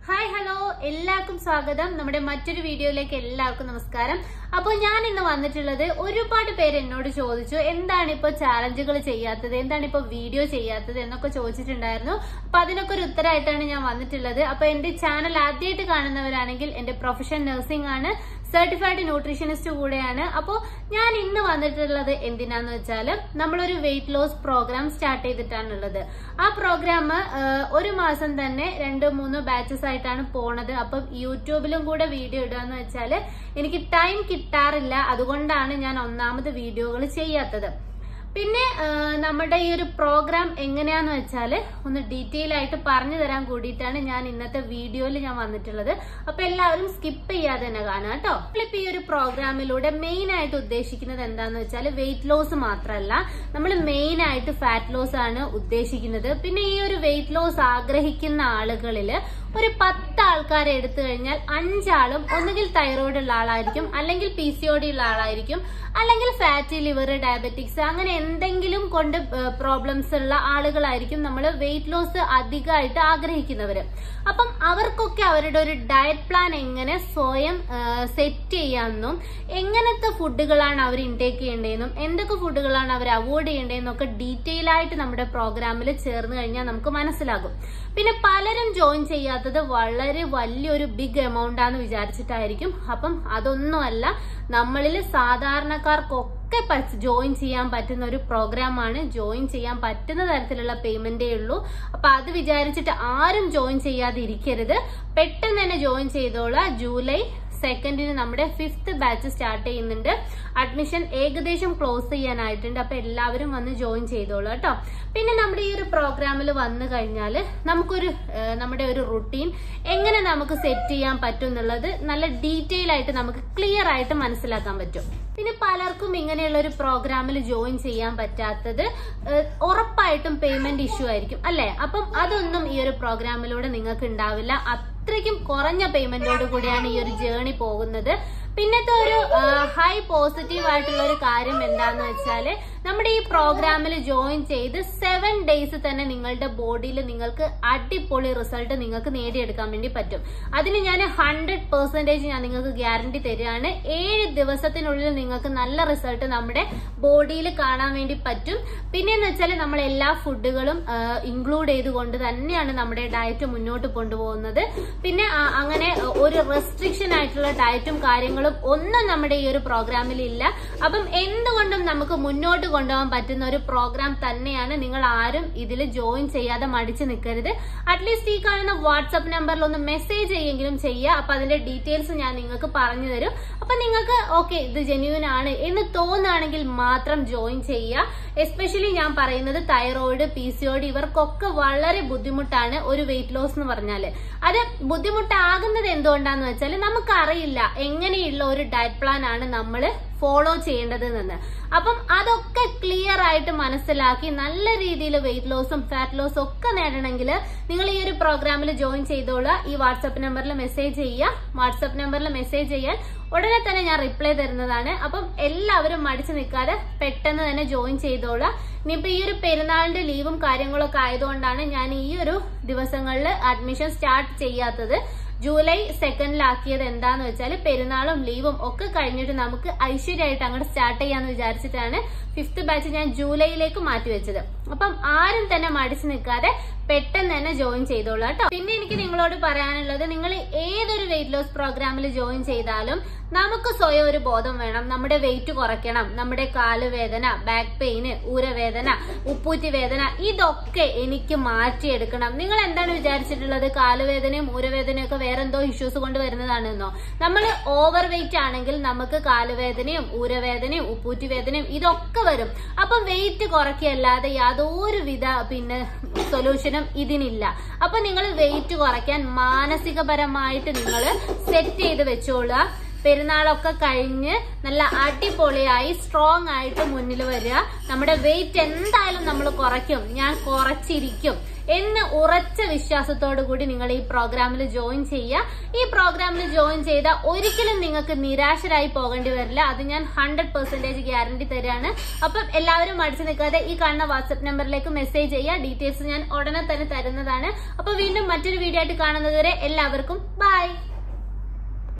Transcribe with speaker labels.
Speaker 1: hi hello എല്ലാവർക്കും സ്വാഗതം നമ്മുടെ മറ്റൊരു വീഡിയോയിലേക്ക് എല്ലാവർക്കും നമസ്കാരം അപ്പോൾ ഞാൻ ഇന്ന് വന്നിട്ടുള്ളത് ഒരുപാട് പേര് എന്നോട് ചോദിച്ചു എന്താണ് ഇപ്പോൾ ചാലഞ്ചുകൾ ചെയ്യാത്തത് എന്താണ് ഇപ്പോൾ വീഡിയോ ചെയ്യാത്തത് എന്നൊക്കെ ചോദിച്ചിട്ടുണ്ടായിരുന്നു അപ്പൊ അതിനൊക്കെ ഒരു ഉത്തരമായിട്ടാണ് ഞാൻ വന്നിട്ടുള്ളത് അപ്പൊ എന്റെ ചാനൽ ആദ്യമായിട്ട് കാണുന്നവരാണെങ്കിൽ എന്റെ പ്രൊഫഷൻ നഴ്സിംഗ് ആണ് സർട്ടിഫൈഡ് ന്യൂട്രീഷനിസ്റ്റ് കൂടെയാണ് അപ്പോൾ ഞാൻ ഇന്ന് വന്നിട്ടുള്ളത് എന്തിനാന്ന് വെച്ചാൽ നമ്മളൊരു വെയിറ്റ് ലോസ് പ്രോഗ്രാം സ്റ്റാർട്ട് ചെയ്തിട്ടാണുള്ളത് ആ പ്രോഗ്രാം ഒരു മാസം തന്നെ രണ്ട് മൂന്ന് ബാച്ചസ് ആയിട്ടാണ് പോണത് അപ്പം യൂട്യൂബിലും കൂടെ വീഡിയോ ഇടുകയെന്ന് വെച്ചാൽ എനിക്ക് ടൈം കിട്ടാറില്ല അതുകൊണ്ടാണ് ഞാൻ ഒന്നാമത് വീഡിയോകൾ ചെയ്യാത്തത് പിന്നെ ആ, നമ്മുടെ ഈ ഒരു പ്രോഗ്രാം എങ്ങനെയാന്ന് വെച്ചാൽ ഒന്ന് ഡീറ്റെയിൽ ആയിട്ട് പറഞ്ഞു തരാൻ കൂടിയിട്ടാണ് ഞാൻ ഇന്നത്തെ വീഡിയോയിൽ ഞാൻ വന്നിട്ടുള്ളത് അപ്പൊ എല്ലാവരും സ്കിപ്പ് ചെയ്യാതെ തന്നെ കാണാം കേട്ടോ നമ്മളിപ്പോ ഈ ഒരു പ്രോഗ്രാമിലൂടെ മെയിൻ ആയിട്ട് ഉദ്ദേശിക്കുന്നത് എന്താന്ന് വെച്ചാൽ വെയിറ്റ് ലോസ് മാത്രമല്ല നമ്മൾ മെയിൻ ആയിട്ട് ഫാറ്റ് ലോസ് ആണ് ഉദ്ദേശിക്കുന്നത് പിന്നെ ഈ ഒരു വെയിറ്റ് ലോസ് ആഗ്രഹിക്കുന്ന ആളുകളിൽ ഒരു പത്ത് ആൾക്കാരെ എടുത്തു കഴിഞ്ഞാൽ അഞ്ചാളും ഒന്നുകിൽ തൈറോയിഡ് ഉള്ള ആളായിരിക്കും അല്ലെങ്കിൽ പി സി ഒ ഡി ഉള്ള ആളായിരിക്കും അല്ലെങ്കിൽ ഫാറ്റി ലിവർ ഡയബറ്റിക്സ് അങ്ങനെ എന്തെങ്കിലും കൊണ്ട് പ്രോബ്ലംസ് ഉള്ള ആളുകളായിരിക്കും നമ്മൾ വെയിറ്റ് ലോസ് അധികമായിട്ട് ആഗ്രഹിക്കുന്നവര് അപ്പം അവർക്കൊക്കെ അവരുടെ ഒരു ഡയറ്റ് പ്ലാൻ എങ്ങനെ സ്വയം സെറ്റ് ചെയ്യാമെന്നും എങ്ങനത്തെ ഫുഡുകളാണ് അവർ ഇൻടേക്ക് ചെയ്യേണ്ടതെന്നും എന്തൊക്കെ ഫുഡുകളാണ് അവർ അവോയ്ഡ് ചെയ്യേണ്ടതെന്നും ഒക്കെ ഡീറ്റെയിൽ ആയിട്ട് നമ്മുടെ പ്രോഗ്രാമിൽ ചേർന്ന് കഴിഞ്ഞാൽ നമുക്ക് മനസ്സിലാകും പിന്നെ പലരും ജോയിൻ ചെയ്യാത്തത് വളരെ വലിയൊരു ബിഗ് എമൗണ്ട് ആണെന്ന് വിചാരിച്ചിട്ടായിരിക്കും അപ്പം അതൊന്നുമല്ല നമ്മളിൽ സാധാരണക്കാർക്കൊക്കെ ജോയിൻ ചെയ്യാൻ പറ്റുന്ന ഒരു പ്രോഗ്രാമാണ് ജോയിൻ ചെയ്യാൻ പറ്റുന്ന തരത്തിലുള്ള പേയ്മെന്റേ ഉള്ളൂ അപ്പൊ അത് വിചാരിച്ചിട്ട് ആരും ജോയിൻ ചെയ്യാതെ ഇരിക്കരുത് പെട്ടെന്ന് തന്നെ ജോയിൻ ചെയ്തോളാം ജൂലൈ സെക്കൻഡിന് നമ്മുടെ ഫിഫ്ത്ത് ബാച്ച് സ്റ്റാർട്ട് ചെയ്യുന്നുണ്ട് അഡ്മിഷൻ ഏകദേശം ക്ലോസ് ചെയ്യാനായിട്ടുണ്ട് അപ്പൊ എല്ലാവരും വന്ന് ജോയിൻ ചെയ്തോളൂ കേട്ടോ പിന്നെ നമ്മുടെ ഈ ഒരു പ്രോഗ്രാമിൽ വന്നു കഴിഞ്ഞാൽ നമുക്കൊരു ഏഹ്, നമ്മുടെ ഒരു റുട്ടീൻ എങ്ങനെ നമുക്ക് സെറ്റ് ചെയ്യാൻ പറ്റും എന്നുള്ളത് നല്ല ഡീറ്റെയിൽ ആയിട്ട് നമുക്ക് ക്ലിയർ ആയിട്ട് മനസ്സിലാക്കാൻ പറ്റും പിന്നെ പലർക്കും ഇങ്ങനെയുള്ള ഒരു പ്രോഗ്രാമിൽ ജോയിൻ ചെയ്യാൻ പറ്റാത്തത് ഏഹ്, ഉറപ്പായിട്ടും പേയ്മെന്റ് ഇഷ്യൂ ആയിരിക്കും അല്ലെ അപ്പം അതൊന്നും ഈ ഒരു പ്രോഗ്രാമിലൂടെ നിങ്ങൾക്ക് ഉണ്ടാവില്ല അത്രയ്ക്കും കുറഞ്ഞ പേയ്മെന്റോട് കൂടിയാണ് ഈ ഒരു ജേണി പോകുന്നത് പിന്നത്തെ ഒരു ഹൈ പോസിറ്റീവ് ആയിട്ടുള്ള ഒരു കാര്യം എന്താന്ന് വെച്ചാല് നമ്മുടെ ഈ പ്രോഗ്രാമിൽ ജോയിൻ ചെയ്ത് സെവൻ ഡേയ്സ് തന്നെ നിങ്ങളുടെ ബോഡിയിൽ നിങ്ങൾക്ക് അടിപൊളി റിസൾട്ട് നിങ്ങൾക്ക് നേടിയെടുക്കാൻ വേണ്ടി പറ്റും അതിന് ഞാൻ ഹൺഡ്രഡ് പെർസെന്റേജ് ഞാൻ നിങ്ങൾക്ക് ഗ്യാരണ്ടി തരികയാണ് ഏഴ് ദിവസത്തിനുള്ളിൽ നിങ്ങൾക്ക് നല്ല റിസൾട്ട് നമ്മുടെ ബോഡിയിൽ കാണാൻ വേണ്ടി പറ്റും പിന്നെന്ന് വെച്ചാൽ നമ്മൾ എല്ലാ ഫുഡുകളും ഇൻക്ലൂഡ് ചെയ്തുകൊണ്ട് തന്നെയാണ് നമ്മുടെ ഡയറ്റ് മുന്നോട്ട് കൊണ്ടുപോകുന്നത് പിന്നെ ആ, അങ്ങനെ ഒരു റെസ്ട്രിക്ഷൻ ആയിട്ടുള്ള ഡയറ്റും കാര്യങ്ങളും ഒന്നും നമ്മുടെ ഈ ഒരു പ്രോഗ്രാമിൽ ഇല്ല അപ്പം എന്തുകൊണ്ടും നമുക്ക് മുന്നോട്ട് കൊണ്ടുപോകാൻ പറ്റുന്ന ഒരു പ്രോഗ്രാം തന്നെയാണ് നിങ്ങൾ ആരും ഇതിൽ ജോയിൻ ചെയ്യാതെ മടിച്ചു നിൽക്കരുത് അറ്റ്ലീസ്റ്റ് ഈ കാണുന്ന വാട്സപ്പ് നമ്പറിൽ ഒന്ന് മെസ്സേജ് ചെയ്യെങ്കിലും ചെയ്യുക അപ്പൊ അതിന്റെ ഡീറ്റെയിൽസ് ഞാൻ നിങ്ങൾക്ക് പറഞ്ഞു തരും അപ്പൊ നിങ്ങൾക്ക് ഓക്കെ ഇത് ജെന്യൂൻ ആണ് എന്ന് തോന്നുകയാണെങ്കിൽ മാത്രം ജോയിൻ ചെയ്യുക എസ്പെഷ്യലി ഞാൻ പറയുന്നത് thyroid P C O D ഇവർക്കൊക്കെ വളരെ ബുദ്ധിമുട്ടാണ് ഒരു വെയിറ്റ് ലോസ് എന്ന് പറഞ്ഞാല് അത് ബുദ്ധിമുട്ടാകുന്നത് എന്തുകൊണ്ടാന്ന് വെച്ചാൽ നമുക്കറിയില്ല എങ്ങനെയുള്ള ഒരു ഡയറ്റ് പ്ലാൻ ആണ് നമ്മൾ ഫോളോ ചെയ്യേണ്ടത് എന്ന് അപ്പം അതൊക്കെ ക്ലിയർ ആയിട്ട് മനസ്സിലാക്കി നല്ല രീതിയിൽ വെയിറ്റ് ലോസും ഫാറ്റ് ലോസും ഒക്കെ നേടണമെങ്കിൽ നിങ്ങൾ ഈ ഒരു പ്രോഗ്രാമിൽ ജോയിൻ ചെയ്തോളുക ഈ വാട്സപ്പ് നമ്പറിൽ മെസ്സേജ് ചെയ്യുക വാട്സപ്പ് നമ്പറിൽ മെസ്സേജ് ചെയ്യാൻ ഉടനെ തന്നെ ഞാൻ റിപ്ലൈ തരുന്നതാണ് അപ്പം എല്ലാവരും മടിച്ചു നിൽക്കാതെ പെട്ടെന്ന് തന്നെ ജോയിൻ ചെയ്തോളുക ഇനിയിപ്പോ ഈ ഒരു പെരുന്നാളിന്റെ ലീവും കാര്യങ്ങളൊക്കെ ആയതുകൊണ്ടാണ് ഞാൻ ഈ ഒരു ദിവസങ്ങളിൽ അഡ്മിഷൻ സ്റ്റാർട്ട് ചെയ്യാത്തത് ജൂലൈ സെക്കൻഡിലാക്കിയത് എന്താന്ന് വെച്ചാൽ പെരുന്നാളും ലീവും ഒക്കെ കഴിഞ്ഞിട്ട് നമുക്ക് ഐശ്വര്യമായിട്ട് അങ്ങോട്ട് സ്റ്റാർട്ട് ചെയ്യാന്ന് വിചാരിച്ചിട്ടാണ് ഫിഫ്ത്ത് ബാച്ച് ഞാൻ ജൂലൈയിലേക്ക് മാറ്റി വെച്ചത് അപ്പം ആരും തന്നെ മടിച്ചു നിൽക്കാതെ പെട്ടെന്ന് തന്നെ ജോയിൻ ചെയ്തോളൂ കേട്ടോ പിന്നെ എനിക്ക് നിങ്ങളോട് പറയാനുള്ളത് നിങ്ങൾ ഏതൊരു വെയിറ്റ് ലോസ് പ്രോഗ്രാമിൽ ജോയിൻ ചെയ്താലും നമുക്ക് സ്വയം ഒരു ബോധം വേണം നമ്മുടെ വെയിറ്റ് കുറയ്ക്കണം നമ്മുടെ കാലുവേദന ബാക്ക് പെയിന് ഊരവേദന ഉപ്പൂറ്റി വേദന ഇതൊക്കെ എനിക്ക് മാറ്റിയെടുക്കണം നിങ്ങൾ എന്താണ് വിചാരിച്ചിട്ടുള്ളത് കാലുവേദനയും ഊരവേദനയും ഒക്കെ വേറെ എന്തോ ഇഷ്യൂസ് കൊണ്ട് വരുന്നതാണെന്നോ നമ്മൾ ഓവർ വെയിറ്റ് ആണെങ്കിൽ നമുക്ക് കാലുവേദനയും ഊരവേദനയും ഉപ്പൂറ്റി വേദനയും ഇതൊക്കെ വരും അപ്പൊ വെയിറ്റ് കുറയ്ക്കല്ലാതെ യാതൊരുവിധ പിന്നെ സൊല്യൂഷനും ഇതിനില്ല അപ്പൊ നിങ്ങൾ വെയിറ്റ് കുറയ്ക്കാൻ മാനസികപരമായിട്ട് നിങ്ങൾ സെറ്റ് ചെയ്ത് വെച്ചോളുക പെരുന്നാളൊക്കെ കഴിഞ്ഞ് നല്ല അടിപൊളിയായി സ്ട്രോങ് ആയിട്ട് മുന്നിൽ വരിക നമ്മുടെ വെയിറ്റ് എന്തായാലും നമ്മൾ കുറയ്ക്കും ഞാൻ കുറച്ചിരിക്കും എന്ന് ഉറച്ച വിശ്വാസത്തോടു കൂടി നിങ്ങൾ ഈ പ്രോഗ്രാമിൽ ജോയിൻ ചെയ്യുക ഈ പ്രോഗ്രാമിൽ ജോയിൻ ചെയ്ത ഒരിക്കലും നിങ്ങൾക്ക് നിരാശരായി പോകേണ്ടി വരില്ല അത് ഞാൻ ഹൺഡ്രഡ് പെർസെന്റേജ് ഗ്യാരണ്ടി തരാണ് അപ്പം എല്ലാവരും മടിച്ചു നിൽക്കാതെ ഈ കാണുന്ന വാട്സ്ആപ്പ് നമ്പറിലേക്ക് മെസ്സേജ് ചെയ്യുക ഡീറ്റെയിൽസ് ഞാൻ ഉടനെ തന്നെ തരുന്നതാണ് അപ്പൊ വീണ്ടും മറ്റൊരു വീഡിയോ ആയിട്ട് കാണുന്നത് വരെ എല്ലാവർക്കും ബൈ